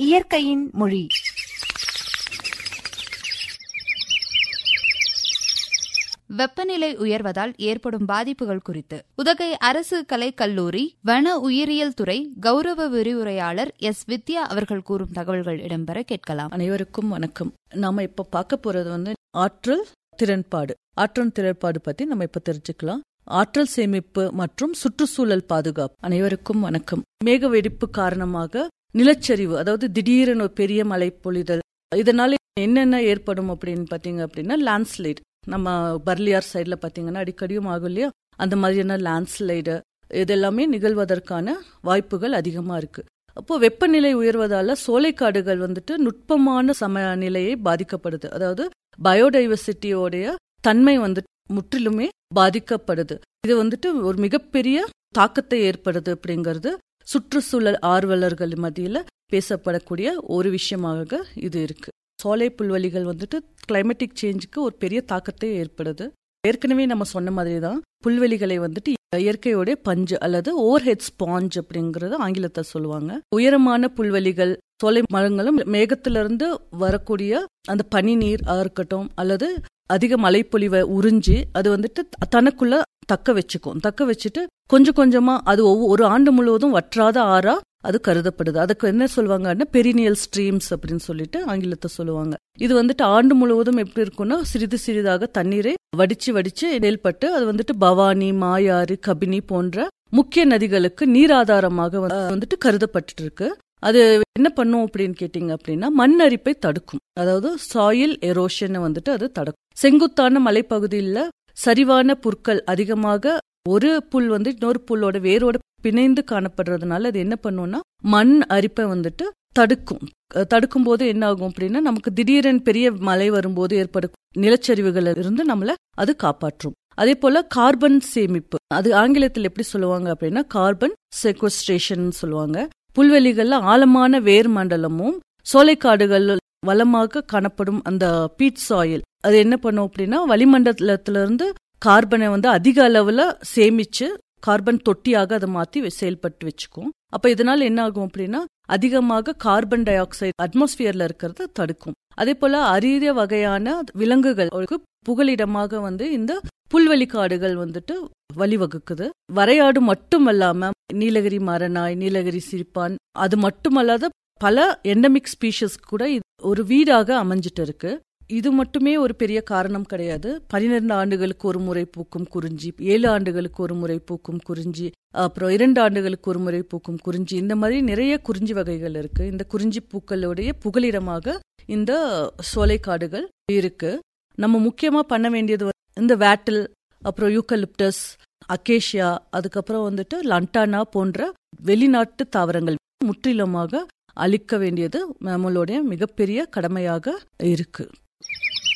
இயற்கையின் மொழி வெப்பநிலை உயர்வதால் ஏற்படும் பாதிப்புகள் குறித்து உதகை அரசு கலை கல்லூரி வன உயிரியல் துறை கௌரவ விரிவுரையாளர் எஸ் வித்யா அவர்கள் கூறும் தகவல்கள் இடம்பெற கேட்கலாம் அனைவருக்கும் வணக்கம் நாம இப்ப பார்க்க போறது வந்து ஆற்றல் திறன்பாடு ஆற்றல் திறன்பாடு பத்தி நம்ம இப்ப தெரிஞ்சுக்கலாம் ஆற்றல் சேமிப்பு மற்றும் சுற்றுச்சூழல் பாதுகாப்பு அனைவருக்கும் வணக்கம் மேக வெடிப்பு காரணமாக நிலச்சரிவு அதாவது திடீரென ஒரு பெரிய மழை பொழிதல் இதனால என்னென்ன ஏற்படும் அப்படின்னு பாத்தீங்க அப்படின்னா லேண்ட்ஸ்லைடு நம்ம பர்லியார் சைட்ல பாத்தீங்கன்னா அடிக்கடியும் ஆகும் இல்லையா அந்த மாதிரியான லேண்ட்ஸ்லைடு இதெல்லாமே நிகழ்வதற்கான வாய்ப்புகள் அதிகமா இருக்கு அப்போ வெப்பநிலை உயர்வதால சோலைக்காடுகள் வந்துட்டு நுட்பமான சமநிலையை பாதிக்கப்படுது அதாவது பயோடைவர்சிட்டியோடைய தன்மை வந்துட்டு முற்றிலுமே பாதிக்கப்படுது இது வந்துட்டு ஒரு மிகப்பெரிய தாக்கத்தை ஏற்படுது அப்படிங்கிறது சுற்றுச்சூழல் ஆர்வலர்கள் மத்தியில பேசப்படக்கூடிய ஒரு விஷயமாக இது இருக்கு சோலை புல்வெளிகள் வந்துட்டு கிளைமேட்டிக் சேஞ்சுக்கு ஒரு பெரிய தாக்கத்தை ஏற்படுது ஏற்கனவே நம்ம சொன்ன மாதிரி தான் புல்வெளிகளை வந்துட்டு இயற்கையோட பஞ்சு அல்லது ஓவர் ஹெட் ஸ்பாஞ்ச் அப்படிங்கறது ஆங்கிலத்தை சொல்லுவாங்க உயரமான புல்வெளிகள் சோலை மரங்களும் மேகத்திலிருந்து வரக்கூடிய அந்த பனி நீர் இருக்கட்டும் அல்லது அதிக மழைப்பொழிவை உறிஞ்சி அது வந்துட்டு தனக்குள்ள தக்க வச்சுக்கும் தக்க வச்சுட்டு கொஞ்சம் கொஞ்சமா அது ஒரு ஆண்டு முழுவதும் வற்றாத ஆறா அது கருதப்படுது அதுக்கு என்ன சொல்லுவாங்கன்னா பெரினியல் ஸ்ட்ரீம்ஸ் அப்படின்னு சொல்லிட்டு ஆங்கிலத்தை சொல்லுவாங்க இது வந்துட்டு ஆண்டு முழுவதும் எப்படி இருக்கும்னா சிறிது சிறிதாக தண்ணீரை வடிச்சு வடிச்சு நெல்பட்டு அது வந்துட்டு பவானி மாயாறு கபினி போன்ற முக்கிய நதிகளுக்கு நீராதாரமாக வந்துட்டு கருதப்பட்டு இருக்கு அது என்ன பண்ணும் அப்படின்னு கேட்டீங்க அப்படின்னா மண் அரிப்பை தடுக்கும் அதாவது சாயில் எரோஷன் வந்துட்டு அது தடுக்கும் செங்குத்தான மலைப்பகுதியில் சரிவான புற்கள் அதிகமாக ஒரு புல் வந்து இன்னொரு புல்லோட வேரோட பிணைந்து காணப்படுறதுனால அது என்ன பண்ணும்னா மண் அரிப்பை வந்துட்டு தடுக்கும் தடுக்கும் போது என்ன ஆகும் அப்படின்னா நமக்கு திடீரென் பெரிய மழை வரும்போது ஏற்படும் நிலச்சரிவுகள் இருந்து நம்மள அது காப்பாற்றும் அதே போல கார்பன் சேமிப்பு அது ஆங்கிலத்தில் எப்படி சொல்லுவாங்க அப்படின்னா கார்பன் செக்வஸ்ட்ரேஷன் சொல்லுவாங்க புல்வெளிகள்ல ஆழமான வேர் மண்டலமும் சோலைக்காடுகள் வளமாக காணப்படும் அந்த பீட் சாயில் அது என்ன பண்ணும் அப்படின்னா வளிமண்டலத்திலிருந்து கார்பனை வந்து அதிக அளவுல சேமிச்சு கார்பன் தொட்டியாக அதை மாத்தி செயல்பட்டு வச்சுக்கும் அப்ப இதனால என்ன ஆகும் அப்படின்னா அதிகமாக கார்பன் டை ஆக்சைடு அட்மாஸ்பியர்ல இருக்கிறத தடுக்கும் அதே போல அரிய வகையான விலங்குகளுக்கு புகலிடமாக வந்து இந்த புல்வெளி காடுகள் வந்துட்டு வழிவகுக்குது வரையாடு மட்டுமல்லாம நீலகிரி மரநாய் நீலகிரி சிரிப்பான் அது மட்டுமல்லாத பல எண்டமிக் ஸ்பீஷஸ் கூட ஒரு வீடாக அமைஞ்சிட்டு இருக்கு இது மட்டுமே ஒரு பெரிய காரணம் கிடையாது பனிரெண்டு ஆண்டுகளுக்கு ஒரு முறை பூக்கும் குறிஞ்சி ஏழு ஆண்டுகளுக்கு ஒரு முறை பூக்கும் குறிஞ்சி அப்புறம் இரண்டு ஆண்டுகளுக்கு ஒரு முறை பூக்கும் குறிஞ்சி இந்த மாதிரி நிறைய குறிஞ்சி வகைகள் இருக்கு இந்த குறிஞ்சி பூக்களுடைய புகலிடமாக இந்த சோலைக்காடுகள் இருக்கு நம்ம முக்கியமா பண்ண வேண்டியது இந்த வேட்டில் அப்புறம் யூக்கலிப்டஸ் அக்கேஷியா அதுக்கப்புறம் வந்துட்டு லண்டானா போன்ற வெளிநாட்டு தாவரங்கள் முற்றிலுமாக அழிக்க வேண்டியது நம்மளுடைய மிகப்பெரிய கடமையாக இருக்கு